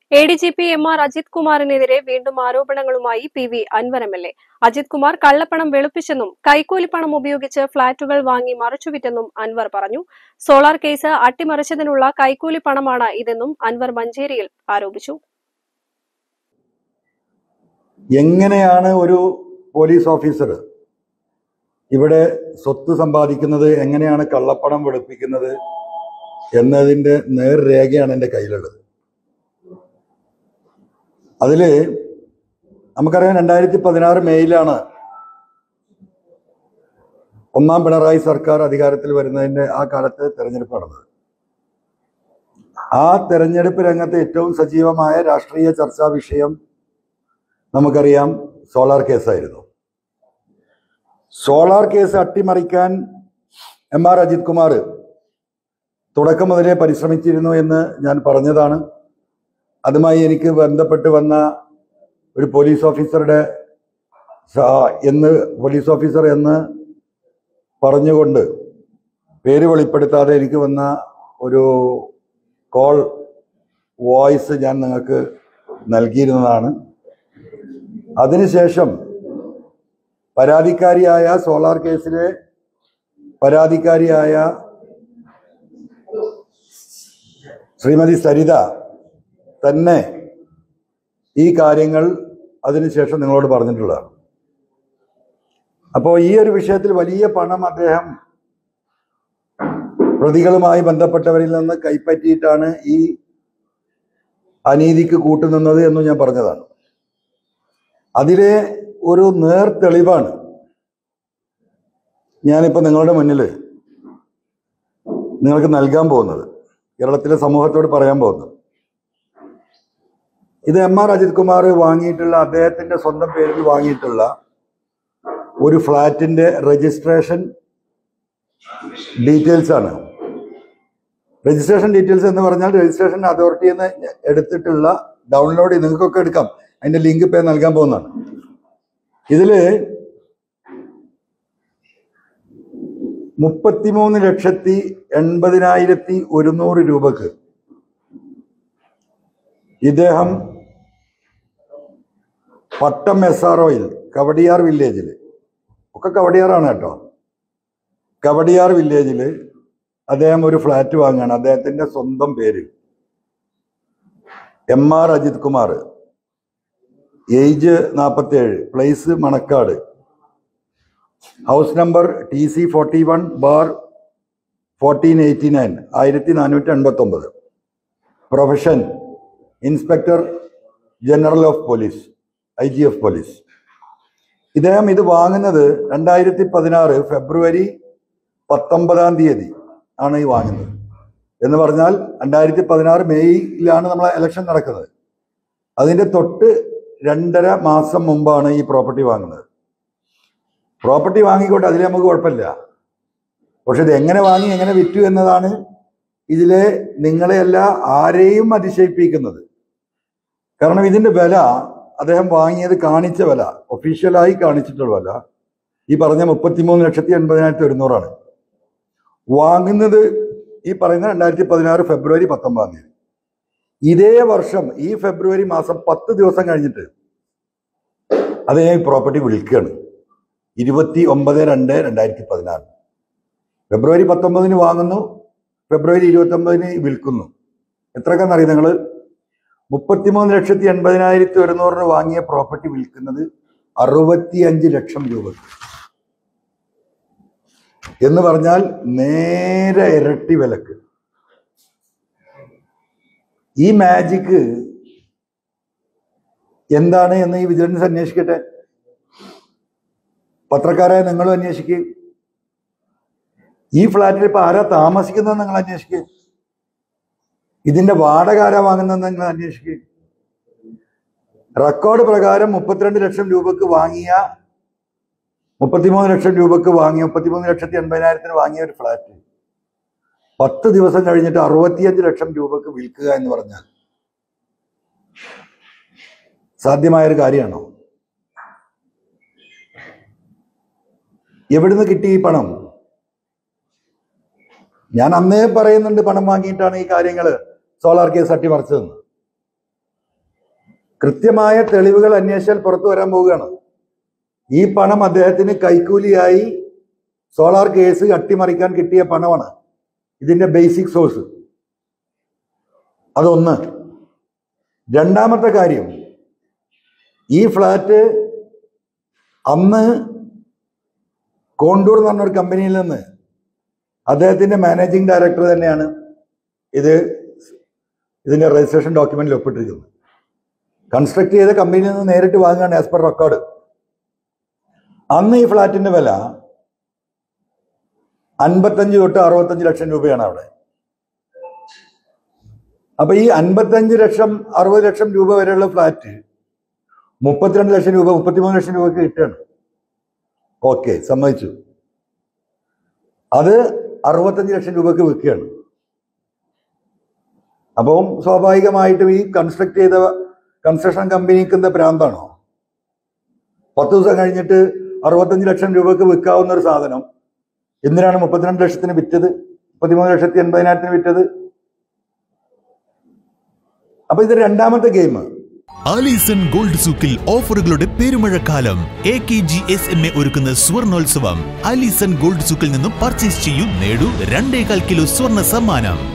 A D G P M R Ajith കുമാറിനെതിരെ വീണ്ടും ആരോപണങ്ങളുമായി P V Anvar M L A Ajith Kumar കള്ളപ്പണം വെളുപ്പിച്ചെന്നും കൈക്കൂലിപ്പണം ഉപയോഗിച്ച് ഫ്ളാറ്റുകൾ വാങ്ങി മറിച്ചുവിറ്റെന്നും അൻവർ പറഞ്ഞു സോളാർ കേസ് അട്ടിമറിച്ചതിനുള്ള കൈക്കൂലി പണമാണ് ഇതെന്നും അൻവർ മഞ്ചേരിയിൽ ആരോപിച്ചു എങ്ങനെയാണ് ഒരു പോലീസ് ഓഫീസർ ഇവിടെ സ്വത്ത് സമ്പാദിക്കുന്നത് എങ്ങനെയാണ് കള്ളപ്പണം വെളുപ്പിക്കുന്നത് എന്നതിൻ്റെ നേർരേഖയാണ് എൻ്റെ കയ്യിലുള്ളത് അതിൽ നമുക്കറിയാം രണ്ടായിരത്തി പതിനാറ് മെയ്യിലാണ് ഒന്നാം പിണറായി സർക്കാർ അധികാരത്തിൽ വരുന്നതിൻ്റെ ആ കാലത്ത് തെരഞ്ഞെടുപ്പ് നടന്നത് ആ തെരഞ്ഞെടുപ്പ് രംഗത്ത് ഏറ്റവും സജീവമായ രാഷ്ട്രീയ ചർച്ചാ വിഷയം നമുക്കറിയാം സോളാർ കേസായിരുന്നു സോളാർ കേസ് അട്ടിമറിക്കാൻ എം ആർ അജിത് കുമാർ തുടക്കം മുതലേ പരിശ്രമിച്ചിരുന്നു എന്ന് ഞാൻ പറഞ്ഞതാണ് അതുമായി എനിക്ക് ബന്ധപ്പെട്ട് വന്ന ഒരു പോലീസ് ഓഫീസറുടെ സ- എന്ന് പോലീസ് ഓഫീസർ എന്ന് പറഞ്ഞുകൊണ്ട് പേര് വെളിപ്പെടുത്താതെ എനിക്ക് വന്ന ഒരു കോൾ വോയിസ് ഞാൻ നിങ്ങൾക്ക് നൽകിയിരുന്നതാണ് അതിനുശേഷം പരാതിക്കാരിയായ സോളാർ കേസിലെ പരാതിക്കാരിയായ ശ്രീമതി സരിത തന്നെ ഈ കാര്യങ്ങൾ അതിനുശേഷം നിങ്ങളോട് പറഞ്ഞിട്ടുള്ളതാണ് അപ്പോൾ ഈ ഒരു വിഷയത്തിൽ വലിയ പണം അദ്ദേഹം പ്രതികളുമായി ബന്ധപ്പെട്ടവരിൽ നിന്ന് കൈപ്പറ്റിയിട്ടാണ് ഈ അനീതിക്ക് കൂട്ടുനിന്നത് എന്ന് ഞാൻ പറഞ്ഞതാണ് അതിലെ ഒരു നേർ തെളിവാണ് ഞാനിപ്പോൾ നിങ്ങളുടെ മുന്നിൽ നിങ്ങൾക്ക് നൽകാൻ പോകുന്നത് കേരളത്തിലെ സമൂഹത്തോട് പറയാൻ പോകുന്നത് ഇത് എം ആർ അജിത് കുമാർ വാങ്ങിയിട്ടുള്ള അദ്ദേഹത്തിന്റെ സ്വന്തം പേരിൽ വാങ്ങിയിട്ടുള്ള ഒരു ഫ്ലാറ്റിന്റെ രജിസ്ട്രേഷൻ ഡീറ്റെയിൽസ് ആണ് രജിസ്ട്രേഷൻ ഡീറ്റെയിൽസ് എന്ന് പറഞ്ഞാൽ രജിസ്ട്രേഷൻ അതോറിറ്റിയിൽ നിന്ന് എടുത്തിട്ടുള്ള ഡൗൺലോഡ് നിങ്ങൾക്കൊക്കെ എടുക്കാം അതിന്റെ ലിങ്ക് ഇപ്പൊ ഞാൻ നൽകാൻ പോകുന്നതാണ് ഇതില് മുപ്പത്തിമൂന്ന് ലക്ഷത്തി എൺപതിനായിരത്തി ഒരുന്നൂറ് രൂപക്ക് ഇദ്ദേഹം പട്ടം എസ് ആർ ഒയിൽ കവടിയാർ വില്ലേജിൽ ഒക്കെ കവടിയാറാണ് കേട്ടോ കവടിയാർ വില്ലേജിൽ അദ്ദേഹം ഒരു ഫ്ലാറ്റ് വാങ്ങുകയാണ് അദ്ദേഹത്തിന്റെ സ്വന്തം പേര് M R Ajith Kumar age നാൽപ്പത്തേഴ് place Manacaud house number T C forty one bar fourteen eighty nine ആയിരത്തി നാനൂറ്റി എൺപത്തി ഒമ്പത് profession inspector general of police I G F police ഇദ്ദേഹം ഇത് വാങ്ങുന്നത് രണ്ടായിരത്തി പതിനാറ് ഫെബ്രുവരി പത്തൊമ്പതാം തീയതി ആണ് ഈ വാങ്ങുന്നത് എന്ന് പറഞ്ഞാൽ രണ്ടായിരത്തി പതിനാറ് മെയ്യിലാണ് നമ്മളെ ഇലക്ഷൻ നടക്കുന്നത് അതിന്റെ തൊട്ട് രണ്ടര മാസം മുമ്പാണ് ഈ പ്രോപ്പർട്ടി വാങ്ങുന്നത് പ്രോപ്പർട്ടി വാങ്ങിക്കോട്ടെ അതിൽ നമുക്ക് കുഴപ്പമില്ല പക്ഷെ ഇത് എങ്ങനെ വാങ്ങി എങ്ങനെ വിറ്റു എന്നതാണ് ഇതിലെ നിങ്ങളെയല്ല ആരെയും അതിശയിപ്പിക്കുന്നത് കാരണം ഇതിന്റെ വില അദ്ദേഹം വാങ്ങിയത് കാണിച്ച വില ഒഫീഷ്യലായി കാണിച്ചിട്ടുള്ള വില ഈ പറഞ്ഞ മുപ്പത്തിമൂന്ന് ലക്ഷത്തി എൺപതിനായിരത്തി ഒരുന്നൂറാണ് വാങ്ങുന്നത് ഈ പറയുന്ന രണ്ടായിരത്തി പതിനാറ് ഫെബ്രുവരി പത്തൊമ്പതാം തീയതി ഇതേ വർഷം ഈ ഫെബ്രുവരി മാസം പത്ത് ദിവസം കഴിഞ്ഞിട്ട് അദ്ദേഹം ഈ പ്രോപ്പർട്ടി വിൽക്കുകയാണ് ഇരുപത്തി ഒമ്പത് രണ്ട് രണ്ടായിരത്തി പതിനാറ് ഫെബ്രുവരി പത്തൊമ്പതിന് വാങ്ങുന്നു ഫെബ്രുവരി ഇരുപത്തി ഒമ്പതിന് വിൽക്കുന്നു എത്രക്കാന്ന് അറിയാം നിങ്ങൾ മുപ്പത്തിമൂന്ന് ലക്ഷത്തി എൺപതിനായിരത്തി ഒരുന്നൂറിന് വാങ്ങിയ പ്രോപ്പർട്ടി വിൽക്കുന്നത് അറുപത്തിയഞ്ച് ലക്ഷം രൂപക്ക് എന്ന് പറഞ്ഞാൽ നേരെ ഇരട്ടി വിലക്ക് ഈ മാജിക്ക് എന്താണ് എന്ന് ഈ വിജിലൻസ് അന്വേഷിക്കട്ടെ പത്രക്കാരായ നിങ്ങളും അന്വേഷിക്കുക ഈ ഫ്ലാറ്റിൽ ഇപ്പൊ ആരാ താമസിക്കുന്നത് നിങ്ങൾ അന്വേഷിക്കുക ഇതിന്റെ വാടക ആരാ വാങ്ങുന്നത് നിങ്ങൾ അന്വേഷിക്കുക റെക്കോർഡ് പ്രകാരം മുപ്പത്തിരണ്ട് ലക്ഷം രൂപക്ക് വാങ്ങിയ മുപ്പത്തിമൂന്ന് ലക്ഷം രൂപക്ക് വാങ്ങിയ മുപ്പത്തിമൂന്ന് ലക്ഷത്തി എൺപതിനായിരത്തിന് വാങ്ങിയ ഒരു ഫ്ലാറ്റ് പത്ത് ദിവസം കഴിഞ്ഞിട്ട് അറുപത്തിയഞ്ച് ലക്ഷം രൂപക്ക് വിൽക്കുക എന്ന് പറഞ്ഞാൽ സാധ്യമായൊരു കാര്യമാണോ എവിടുന്ന് കിട്ടി ഈ പണം ഞാൻ അന്നേ പറയുന്നുണ്ട് പണം വാങ്ങിയിട്ടാണ് ഈ കാര്യങ്ങൾ സോളാർ കേസ് അട്ടിമറിച്ചതെന്ന് കൃത്യമായ തെളിവുകൾ അന്വേഷിച്ചാൽ പുറത്തു വരാൻ പോവുകയാണ് ഈ പണം അദ്ദേഹത്തിന് കൈക്കൂലിയായി സോളാർ കേസ് അട്ടിമറിക്കാൻ കിട്ടിയ പണമാണ് ഇതിന്റെ ബേസിക് സോഴ്സ് അതൊന്ന് രണ്ടാമത്തെ കാര്യം ഈ ഫ്ലാറ്റ് അന്ന് കോണ്ടൂർ എന്ന് പറഞ്ഞൊരു കമ്പനിയിൽ നിന്ന് അദ്ദേഹത്തിന്റെ മാനേജിംഗ് ഡയറക്ടർ തന്നെയാണ് ഇത് ഇതിന്റെ രജിസ്ട്രേഷൻ ഡോക്യുമെന്റിൽ ഒപ്പിട്ടിരിക്കുന്നത് കൺസ്ട്രക്ട് ചെയ്ത കമ്പനിയിൽ നിന്ന് നേരിട്ട് വാങ്ങുകയാണ് ആസ് പെർ റെക്കോർഡ് അന്ന് ഈ ഫ്ലാറ്റിന്റെ വില അൻപത്തഞ്ച് തൊട്ട് അറുപത്തഞ്ച് ലക്ഷം രൂപയാണ് അവിടെ അപ്പൊ ഈ അൻപത്തഞ്ച് ലക്ഷം അറുപത് ലക്ഷം രൂപ വരെയുള്ള ഫ്ലാറ്റ് മുപ്പത്തിരണ്ട് ലക്ഷം രൂപ മുപ്പത്തിമൂന്ന് ലക്ഷം രൂപക്ക് കിട്ടുകയാണ് ഓക്കെ സമ്മതിച്ചു അത് അറുപത്തഞ്ച് ലക്ഷം രൂപക്ക് വിൽക്കുകയാണ് അപ്പം സ്വാഭാവികമായിട്ടും ഈ കൺസ്ട്രക്ട് ചെയ്ത കൺസ്ട്രക്ഷൻ കമ്പനിക്ക് എന്താ ഭ്രാന്താണോ പത്ത് ദിവസം കഴിഞ്ഞിട്ട് അറുപത്തഞ്ച് ലക്ഷം രൂപക്ക് വിൽക്കാവുന്ന ഒരു സാധനം എന്തിനാണ് മുപ്പത്തിരണ്ട് ലക്ഷത്തിന് വിറ്റത് മുപ്പത്തിമൂന്ന് ലക്ഷത്തി എൺപതിനായിരത്തിന് വിറ്റത് അപ്പൊ ഇത് രണ്ടാമത്തെ ഗെയിം ആലീസൺ ഗോൾഡ് സൂക്കിൽ ഓഫറുകളുടെ പെരുമഴക്കാലം A K G S M A ഒരുക്കുന്ന സ്വർണോത്സവം ആലീസൺ ഗോൾഡ് സൂക്കിൽ നിന്നും പർച്ചേസ് ചെയ്യൂ നേടൂ രണ്ടേകാൽ കിലോ സ്വർണ്ണ സമ്മാനം